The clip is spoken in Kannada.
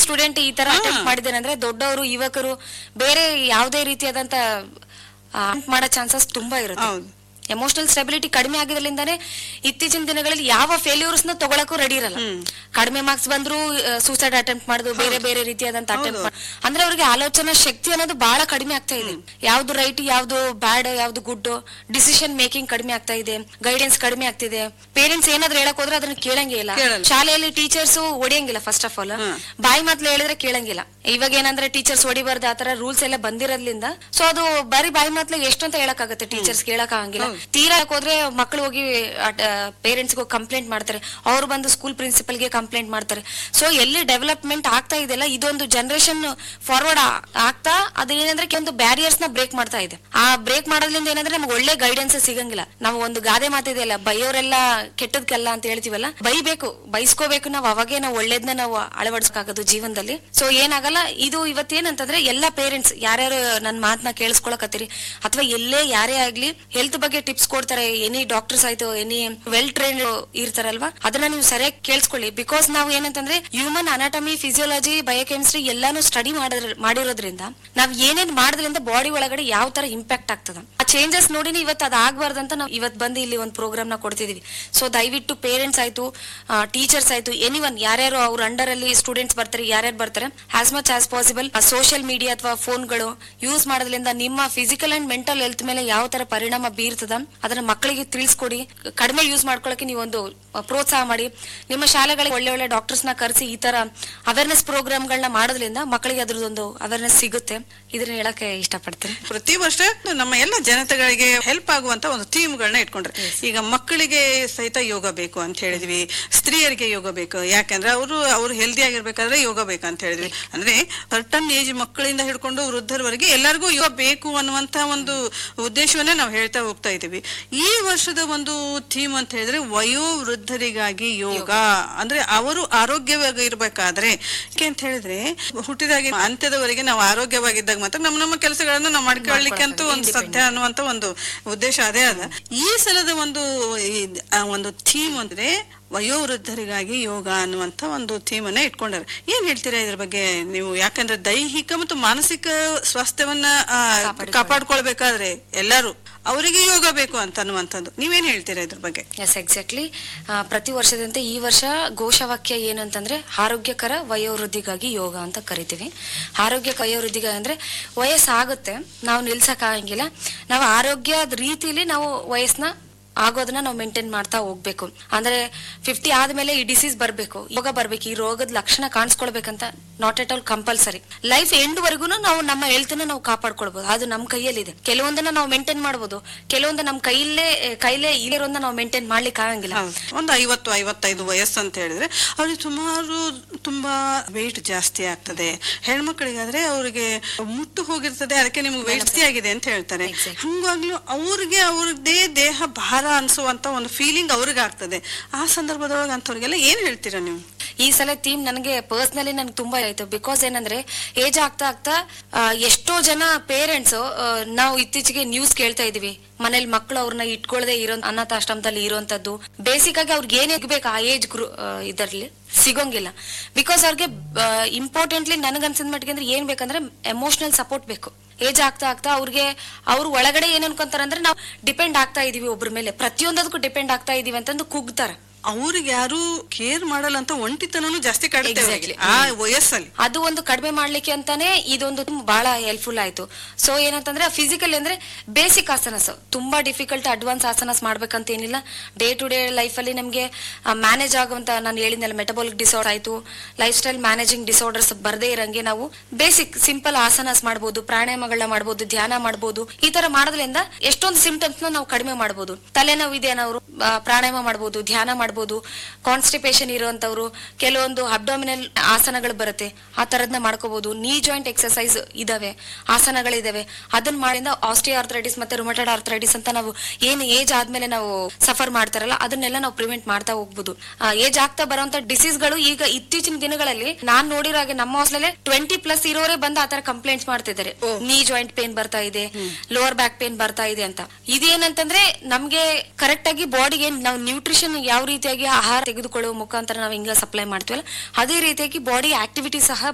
ಸ್ಟೂಡೆಂಟ್ ಈ ತರ ಅಟೆಂಪ್ಟ್ ಮಾಡಿದ್ದೇನೆ ಅಂದ್ರೆ ದೊಡ್ಡವರು ಯುವಕರು ಬೇರೆ ಯಾವುದೇ ರೀತಿಯಾದಂತ attempt ಮಾಡೋ ಚಾನ್ಸಸ್ ತುಂಬಾ ಇರುತ್ತೆ ಹೌದು ಎಮೋಷನಲ್ ಸ್ಟೆಬಿಲಿಟಿ ಕಡಿಮೆ ಆಗಿದ್ರಿಂದಾನೇ ಇತ್ತೀಚಿನ ದಿನಗಳಲ್ಲಿ ಯಾವ ಫೇಲ್ಯೂರ್ಸ್ ನ ತಗೊಳಕ್ಕೂ ರೆಡಿ ಇರಲ್ಲ ಹ್ಮ್. ಕಡಿಮೆ ಮಾರ್ಕ್ಸ್ ಬಂದ್ರು ಸೂಸೈಡ್ ಅಟೆಂಪ್ಟ್ ಮಾಡುದು ಬೇರೆ ಬೇರೆ ರೀತಿಯಾದಂತ ಅಟೆಂಪ್ಟ್ ಹೌದು. ಅಂದ್ರೆ ಅವ್ರಿಗೆ ಆಲೋಚನಾ ಶಕ್ತಿ ಅನ್ನೋದು ಬಹಳ ಕಡಿಮೆ ಆಗ್ತಾ ಇದೆ ಯಾವ್ದು ರೈಟ್ ಯಾವ್ದು ಬ್ಯಾಡ್ ಯಾವ್ದು ಗುಡ್ ಡಿಸಿಷನ್ ಮೇಕಿಂಗ್ ಕಡಿಮೆ ಆಗ್ತಾ ಇದೆ ಗೈಡೆನ್ಸ್ ಕಡಿಮೆ ಆಗ್ತಿದೆ ಪೇರೆಂಟ್ಸ್ ಏನಾದ್ರು ಹೇಳಕ್ ಹೋದ್ರೆ ಅದನ್ನ ಕೇಳಂಗೇ ಇಲ್ಲ ಕೇಳಲ್ಲ. ಶಾಲೆಯಲ್ಲಿ ಟೀಚರ್ಸ್ ಹೊಡಿಯಂಗಿಲ್ಲ ಫಸ್ಟ್ ಆಫ್ ಆಲ್ ಹ್ಮ್. ಬಾಯಿ ಮಾತ್ಲೆ ಹೇಳಿದ್ರೆ ಕೇಳಂಗಿಲ್ಲ ಇವಾಗ ಏನಂದ್ರೆ ಟೀಚರ್ಸ್ ಹೊಡಿಬಾರ್ದು ಆತರ ರೂಲ್ಸ್ ಎಲ್ಲ ಬಂದಿರೋದ್ರಿಂದ ಸೊ ಅದು ಬರೀ ಬಾಯಿ ಮಾತ್ಲೆ ಎಷ್ಟು ಅಂತ ಹೇಳಕ್ ಆಗುತ್ತೆ ಟೀಚರ್ಸ್ ಕೇಳಕ್ ಆಗಂಗಿಲ್ಲ ತೀರಾ ಹೋದ್ರೆ ಮಕ್ಕಳು ಹೋಗಿ ಪೇರೆಂಟ್ಸ್ ಕಂಪ್ಲೇಂಟ್ ಮಾಡ್ತಾರೆ ಅವ್ರು ಬಂದು ಸ್ಕೂಲ್ ಪ್ರಿನ್ಸಿಪಲ್ ಗೆ ಕಂಪ್ಲೇಂಟ್ ಮಾಡ್ತಾರೆ ಸೊ ಎಲ್ಲಿ ಡೆವಲಪ್ಮೆಂಟ್ ಆಗ್ತಾ ಇದೆಯಲ್ಲ ಇದೊಂದು ಜನರೇಷನ್ ಫಾರ್ವರ್ಡ್ ಆಗ್ತಾ ಅದೇನಂದ್ರೆ ಕೆಲವೊಂದು ಬ್ಯಾರಿಯರ್ಸ್ ನ ಬ್ರೇಕ್ ಮಾಡ್ತಾ ಇದೆ ಆ ಬ್ರೇಕ್ ಮಾಡೋದ್ರಿಂದ ಏನಂದ್ರೆ ನಮ್ಗೆ ಒಳ್ಳೆ ಗೈಡೆನ್ಸ್ ಸಿಗಂಗಿಲ್ಲ ನಾವು ಒಂದು ಗಾದೆ ಮಾತಿದೆಯಲ್ಲ ಬೈಯೋರೆಲ್ಲ ಕೆಟ್ಟದ್ಕಲ್ಲ ಅಂತ ಹೇಳ್ತೀವಲ್ಲ ಬೈಬೇಕು ಬೈಸ್ಕೋಬೇಕು ನಾವು ಅವಾಗೇ ನಾವು ಒಳ್ಳೇದ್ನ ನಾವು ಅಳವಡಿಸ್ಕಾಗೋದು ಜೀವನದಲ್ಲಿ ಸೊ ಏನಾಗಲ್ಲ ಇದು ಇವತ್ತೇನಂತಂದ್ರೆ ಎಲ್ಲಾ ಪೇರೆಂಟ್ಸ್ ಯಾರ್ಯಾರು ನನ್ನ ಮಾತನ್ನ ಕೇಳಿಸ್ಕೊಳಕತ್ತೀರಿ ಅಥವಾ ಎಲ್ಲೇ ಯಾರೇ ಆಗ್ಲಿ ಹೆಲ್ತ್ ಬಗ್ಗೆ ಟಿಪ್ಸ್ ಕೊಡ್ತಾರೆ ಎನಿ ಡಾಕ್ಟರ್ಸ್ ಆಯ್ತು ಎನಿ ವೆಲ್ ಟ್ರೈನ್ ಇರ್ತಾರಲ್ವಾ ಅದನ್ನ ನೀವು ಸರಿಯಾಗಿ ಕೇಳಿಸ್ಕೊಳ್ಳಿ ಬಿಕಾಸ್ ನಾವು ಏನಂತಂದ್ರೆ ಹ್ಯೂಮನ್ ಅನಾಟಮಿ ಫಿಸಿಯೋಲಜಿ ಬಯೋಕೆಮಿಸ್ಟ್ರಿ ಎಲ್ಲಾನು ಸ್ಟಡಿ ಮಾಡಿರೋದ್ರಿಂದ ನಾವ್ ಏನೇನ್ ಮಾಡೋದ್ರಿಂದ ಬಾಡಿ ಒಳಗಡೆ ಯಾವ ತರ ಇಂಪ್ಯಾಕ್ಟ್ ಆಗ್ತದ ಆ ಚೇಂಜಸ್ ನೋಡಿನಿ ಇವತ್ತು ಅದ್ ಆಗ್ಬಾರ್ದಂತ ನಾವು ಇವತ್ತು ಬಂದು ಇಲ್ಲಿ ಒಂದು ಪ್ರೋಗ್ರಾಮ್ ನ ಕೊಡ್ತಿದೀವಿ ಸೊ ದಯವಿಟ್ಟು ಪೇರೆಂಟ್ಸ್ ಆಯ್ತು ಟೀಚರ್ಸ್ ಆಯ್ತು ಎನಿ ಒನ್ ಯಾರ್ಯಾರು ಅವ್ರ ಅಂಡರ್ ಅಲ್ಲಿ ಸ್ಟೂಡೆಂಟ್ಸ್ ಬರ್ತಾರೆ ಯಾರ್ಯಾರು ಬರ್ತಾರೆ as much as possible social media ಅಥವಾ ಫೋನ್ಗಳು ಯೂಸ್ ಮಾಡೋದ್ರಿಂದ ನಿಮ್ಮ ಫಿಸಿಕಲ್ ಅಂಡ್ ಮೆಂಟಲ್ ಹೆಲ್ತ್ ಮೇಲೆ ಯಾವ ತರ ಪರಿಣಾಮ ಬೀರ್ತದ ಅದನ್ನ ಮಕ್ಕಳಿಗೆ ತಿಳಿಸ್ಕೊಡಿ ಕಡಿಮೆ ಯೂಸ್ ಮಾಡ್ಕೊಳಕ್ಕೆ ನೀವೊಂದು ಆ, ಪ್ರೋತ್ಸಾಹ ಮಾಡಿ ನಿಮ್ಮ ಶಾಲೆಗಳಿಗೆ ಒಳ್ಳೆ ಒಳ್ಳೆ ಡಾಕ್ಟರ್ಸ್ ನ ಕರೆಸಿ ಈ ತರ ಅವೇರ್ನೆಸ್ ಪ್ರೋಗ್ರಾಮ್ಗಳನ್ನ ಮಾಡೋದ್ರಿಂದ ಮಕ್ಕಳಿಗೆ ಅದ್ರದ್ದೊಂದು ಅವೇರ್ನೆಸ್ ಸಿಗುತ್ತೆ ಇದನ್ನ ಹೇಳಕ್ಕೆ ಇಷ್ಟಪಡ್ತೀನಿ ಪ್ರತಿ ವರ್ಷ ನಮ್ಮ ಎಲ್ಲ ಜನತೆಗಳಿಗೆ ಹೆಲ್ಪ್ ಆಗುವಂತ ಒಂದು ಥೀಮ್ಗಳನ್ನ ಇಟ್ಕೊಂಡ್ರೆ ಈಗ ಮಕ್ಕಳಿಗೆ ಸಹಿತ ಯೋಗ ಬೇಕು ಅಂತ ಹೇಳಿದ್ವಿ ಸ್ತ್ರೀಯರಿಗೆ ಯೋಗ ಬೇಕು ಯಾಕಂದ್ರೆ ಅವರು ಅವ್ರು ಹೆಲ್ದಿ ಆಗಿರ್ಬೇಕಾದ್ರೆ ಯೋಗ ಬೇಕು ಅಂತ ಹೇಳಿದ್ವಿ ಅಂದ್ರೆ ಸರ್ಟನ್ ಏಜ್ ಮಕ್ಕಳಿಂದ ಹಿಡ್ಕೊಂಡು ವೃದ್ಧರವರೆಗೆ ಎಲ್ಲರಿಗೂ ಯೋಗ ಬೇಕು ಅನ್ನುವಂತ ಒಂದು ಉದ್ದೇಶವನ್ನೇ ನಾವು ಹೇಳ್ತಾ ಹೋಗ್ತಾ ಇದ್ದೀವಿ ಈ ವರ್ಷದ ಒಂದು ಥೀಮ್ ಅಂತ ಹೇಳಿದ್ರೆ ವಯೋವೃದ್ಧರಿಗಾಗಿ ಯೋಗ ಅಂದ್ರೆ ಅವರು ಆರೋಗ್ಯವಾಗಿ ಇರ್ಬೇಕಾದ್ರೆ ಯಾಕೆ ಅಂತ ಹೇಳಿದ್ರೆ ಹುಟ್ಟಿದಾಗಿ ಅಂತ್ಯದವರೆಗೆ ನಾವು ಆರೋಗ್ಯವಾಗಿದ್ದಾಗ ಮಾತ್ರ ನಮ್ಮ ನಮ್ಮ ಕೆಲಸಗಳನ್ನ ನಾವು ಮಾಡ್ಕೊಳ್ಳಿಕ್ಕೆ ಅಂತೂ ಒಂದು ಸತ್ಯ ಅನ್ನುವಂತ ಒಂದು ಉದ್ದೇಶ ಅದೇ ಅದ ಈ ಸಲದ ಒಂದು ಈ- ಆ ಒಂದು ಥೀಮ್ ಅಂದ್ರೆ ವಯೋವೃದ್ಧರಿಗಾಗಿ ಯೋಗ ಅನ್ನುವಂತ ಒಂದು ಥೀಮ್ ಅನ್ನ ಇಟ್ಕೊಂಡಾರೆ ಏನ್ ಹೇಳ್ತೀರಾ ಇದ್ರ ಬಗ್ಗೆ ನೀವು ಯಾಕಂದ್ರೆ ದೈಹಿಕ ಮತ್ತು ಮಾನಸಿಕ ಸ್ವಾಸ್ಥ್ಯವನ್ನ ಆ, ಕಾಪಾಡ್ಕೊಳ್ಬೇಕಾದ್ರೆ ಎಲ್ಲರೂ ಅವರಿಗೆ ಯೋಗ ಬೇಕು ಅಂತ ಅನ್ನುವಂಥದ್ದು ನೀವೇನ್ ಹೇಳ್ತೀರಾ ಇದ್ರ ಬಗ್ಗೆ ಎಸ್ ಎಕ್ಸಾಕ್ಟ್ಲಿ ಪ್ರತಿ ವರ್ಷದಂತೆ ಈ ವರ್ಷ ಘೋಷವಾಕ್ಯ ಏನು ಅಂತಂದ್ರೆ ಆರೋಗ್ಯಕರ ವಯೋವೃದ್ಧಿಗಾಗಿ ಯೋಗ ಅಂತ ಕರಿತೀವಿ ಆರೋಗ್ಯ ವಯೋವೃದ್ಧಿಗ ಅಂದ್ರೆ ವಯಸ್ಸಾಗುತ್ತೆ ನಾವು ನಿಲ್ಸಕ್ ಆಗಂಗಿಲ್ಲ ನಾವು ಆರೋಗ್ಯದ ರೀತಿಲಿ ನಾವು ವಯಸ್ಸನ್ನ ಆಗೋದನ್ನ ನಾವು ಮೇಂಟೈನ್ ಮಾಡ್ತಾ ಹೋಗ್ಬೇಕು ಅಂದ್ರೆ ಫಿಫ್ಟಿ ಆದ್ಮೇಲೆ ಈ ಡಿಸೀಸ್ ಬರ್ಬೇಕು ಯೋಗ ಬರ್ಬೇಕು ಈ ರೋಗದ ಲಕ್ಷಣ ಕಾಣಿಸ್ಕೊಳ್ಬೇಕಂತ not at all compulsory life end ವರೆಗೂ ನಾವು ನಮ್ಮ ಹೆಲ್ತ್ ನಾವು ಕಾಪಾಡ್ಕೊಳ್ಬಹುದು ಅದು ನಮ್ಮ ಕೈಯಲ್ಲಿದೆ ಕೆಲವೊಂದನ್ನ ನಾವು ಮೇಂಟೈನ್ ಮಾಡ್ಬೋದು ಕೆಲವೊಂದು ನಮ್ಮ ಕೈಯಲ್ಲೇ ಕೈಲೇ ಇಲ್ಲಿರೋದನ್ನ ನಾವು ಮೇಂಟೈನ್ ಮಾಡ್ಲಿಕ್ಕೆ ಆಗಂಗಿಲ್ಲ ಹೌದು. ಒಂದು ಐವತ್ತು ಐವತ್ತೈದು ವಯಸ್ಸು ಅಂತ ಹೇಳಿದ್ರೆ ಅವ್ರಿಗೆ ಸುಮಾರು ತುಂಬಾ ವೆಯ್ಟ್ ಜಾಸ್ತಿ ಆಗ್ತದೆ ಹೆಣ್ಮಕ್ಳಿಗಾದ್ರೆ ಅವ್ರಿಗೆ ಮುಟ್ಟು ಹೋಗಿರ್ತದೆ ಅದಕ್ಕೆ ನಿಮ್ಗೆ ವೆಯ್ಟ್ ಜಾಸ್ತಿ ಆಗಿದೆ ಅಂತ ಹೇಳ್ತಾರೆ Exactly. ಹಂಗಾಗ್ಲೂ ಅವ್ರಿಗೆ ಅವ್ರದ್ದೇ ದೇಹ ಭಾರ ಅನ್ಸುವಂತ ಒಂದು ಫೀಲಿಂಗ್ ಅವ್ರಿಗೆ ಆಗ್ತದೆ ಆ ಸಂದರ್ಭದೊಳಗೆ ಅಂಥವ್ರಿಗೆಲ್ಲ ಏನ್ ಹೇಳ್ತೀರಾ ನೀವು ಈ ಸಲ ಥೀಮ್ ನನಗೆ ಪರ್ಸನಲಿ ನನ್ಗೆ ತುಂಬಾ ಆಯ್ತು ಬಿಕಾಸ್ ಏನಂದ್ರೆ ಏಜ್ ಆಗ್ತಾ ಆಗ್ತಾ ಆ, ಎಷ್ಟೋ ಜನ ಪೇರೆಂಟ್ಸ್ ನಾವು ಇತ್ತೀಚೆಗೆ ನ್ಯೂಸ್ ಕೇಳ್ತಾ ಇದೀವಿ ಮನೇಲಿ ಮಕ್ಕಳು ಅವ್ರನ್ನ ಇಟ್ಕೊಳ್ಳದೆ ಇರೋ ಅನಾಥಾಶ್ರಮದಲ್ಲಿ ಇರೋಂಥದ್ದು ಬೇಸಿಕ್ ಆಗಿ ಅವ್ರಿಗೆ ಏನ್ ಬೇಕು ಆ ಏಜ್ ಗ್ರೂ ಇದರಲ್ಲಿ ಸಿಗೋಂಗಿಲ್ಲ ಬಿಕಾಸ್ ಅವ್ರಿಗೆ ಇಂಪಾರ್ಟೆಂಟ್ಲಿ ನನಗನ್ಸಿದ ಮಟ್ಟಿಗೆ ಅಂದ್ರೆ ಏನ್ ಬೇಕಂದ್ರೆ ಎಮೋಷನಲ್ ಸಪೋರ್ಟ್ ಬೇಕು ಏಜ್ ಆಗ್ತಾ ಆಗ್ತಾ ಅವ್ರಿಗೆ ಅವ್ರು ಒಳಗಡೆ ಏನ್ ಅನ್ಕೊಂತಾರ ಅಂದ್ರೆ ನಾವು ಡಿಪೆಂಡ್ ಆಗ್ತಾ ಇದೀವಿ ಒಬ್ರ ಮೇಲೆ ಪ್ರತಿಯೊಂದಕ್ಕೂ ಡಿಪೆಂಡ್ ಆಗ್ತಾ ಇದೀವಿ ಅಂತಂದು ಕುಗ್ತಾರ ಅವ್ರಿಗೆ ಯಾರು ಕೇರ್ ಮಾಡಲ್ಲ ಅಂತ ಒಂಟಿತನೂ ಜಾಸ್ತಿ ಕಾಡುತ್ತೆ ಅವ್ರಿಗೆ. Exactly. ಆ ವಯಸ್ಸಲ್ಲಿ ಅದು ಒಂದು ಕಡಿಮೆ ಮಾಡ್ಲಿಕ್ಕೆ ಅಂತಾನೆ ಇದೊಂದು ಬಹಳ ಹೆಲ್ಪ್ಫುಲ್ ಆಯ್ತು ಸೊ ಏನಂತಂದ್ರೆ ಫಿಸಿಕಲ್ ಅಂದ್ರೆ ಬೇಸಿಕ್ ಆಸನಸ್ ತುಂಬಾ ಡಿಫಿಕಲ್ಟ್ ಅಡ್ವಾನ್ಸ್ ಆಸನಸ್ ಮಾಡ್ಬೇಕಂತ ಏನಿಲ್ಲ ಡೇ ಟು ಡೇ ಲೈಫ್ ಅಲ್ಲಿ ನಮ್ಗೆ ಮ್ಯಾನೇಜ್ ಆಗುವಂತ ನಾನು ಹೇಳಿದ್ನಲ್ಲ ಮೆಟಬಾಲಿಕ್ ಡಿಸಾರ್ಡರ್ ಆಯ್ತು ಲೈಫ್ ಸ್ಟೈಲ್ ಮ್ಯಾನೇಜಿಂಗ್ ಡಿಸಾರ್ಡರ್ಸ್ ಬರ್ದೇ ಇರಂಗೆ ನಾವು ಬೇಸಿಕ್ ಸಿಂಪಲ್ ಆಸನಸ್ ಮಾಡ್ಬೋದು ಪ್ರಾಣಾಯಾಮಗಳನ್ನ ಮಾಡ್ಬೋದು ಧ್ಯಾನ ಮಾಡ್ಬೋದು ಈ ತರ ಮಾಡೋದ್ರಿಂದ ಎಷ್ಟೊಂದು ಸಿಂಪ್ಟಮ್ಸ್ ನಾವು ಕಡಿಮೆ ಮಾಡ್ಬೋದು ತಲೆನೋವು ಇದೆ ಅನ್ನೋರು ಆ, ಪ್ರಾಣಾಯಾಮ ಮಾಡ್ಬೋದು ಧ್ಯಾನ ಮಾಡ್ಬೋದು ಕಾನ್ಸ್ಟಿಪೇಷನ್ ಇರುವಂತವ್ರು ಕೆಲವೊಂದು ಅಬ್ಡಾಮಿನಲ್ ಆಸನಗಳು ಬರುತ್ತೆ ಆ ತರದ್ನ ಮಾಡ್ಕೋಬಹುದು ನೀ ಜಾಯಿಂಟ್ ಎಕ್ಸರ್ಸೈಸ್ ಇದಾವೆ ಆಸನಗಳಿದಾವೆ ಅದನ್ನ ಮಾಡಿಂದ ಆಸ್ಟಿಯೋ ಆರ್ಥರೈಟಿಸ್ ಮತ್ತೆ ರುಮಟೆಡ್ ಆರ್ಥರೈಟಿಸ್ ಅಂತ ನಾವು ಏನ್ ಏಜ್ ಆದ್ಮೇಲೆ ನಾವು ಸಫರ್ ಮಾಡ್ತಾರಲ್ಲ ಅದನ್ನೆಲ್ಲ ನಾವು ಪ್ರಿವೆಂಟ್ ಮಾಡ್ತಾ ಹೋಗ್ಬೋದು ಏಜ್ ಆಗ್ತಾ ಬರುವಂತ ಡಿಸೀಸ್ಗಳು ಈಗ ಇತ್ತೀಚಿನ ದಿನಗಳಲ್ಲಿ ನಾನ್ ನೋಡಿರೋ ಹಾಗೆ ನಮ್ಮ ಹಾಸ್ಟೆಲ್ ಟ್ವೆಂಟಿ ಪ್ಲಸ್ ಇರೋರೇ ಬಂದು ಆತರ ಕಂಪ್ಲೇಂಟ್ಸ್ ಮಾಡ್ತಿದ್ದಾರೆ ನೀ ಜಾಯಿಂಟ್ ಪೇನ್ ಬರ್ತಾ ಇದೆ ಲೋವರ್ ಬ್ಯಾಕ್ ಪೇನ್ ಬರ್ತಾ ಇದೆ ಅಂತ ಇದೇನಂತಂದ್ರೆ ನಮ್ಗೆ ಕರೆಕ್ಟ್ ಆಗಿ ಬಾಡಿಗೆ ನಾವು ನ್ಯೂಟ್ರಿಷನ್ ಯಾವ ರೀತಿಯಾಗಿ ಆಹಾರ ತೆಗೆದುಕೊಳ್ಳುವ ಮುಖಾಂತರ ನಾವು ಹಿಂಗ ಸಪ್ಲೈ ಮಾಡ್ತೀವಲ್ಲ ಅದೇ ರೀತಿಯಾಗಿ ಬಾಡಿ ಆಕ್ಟಿವಿಟಿ ಸಹ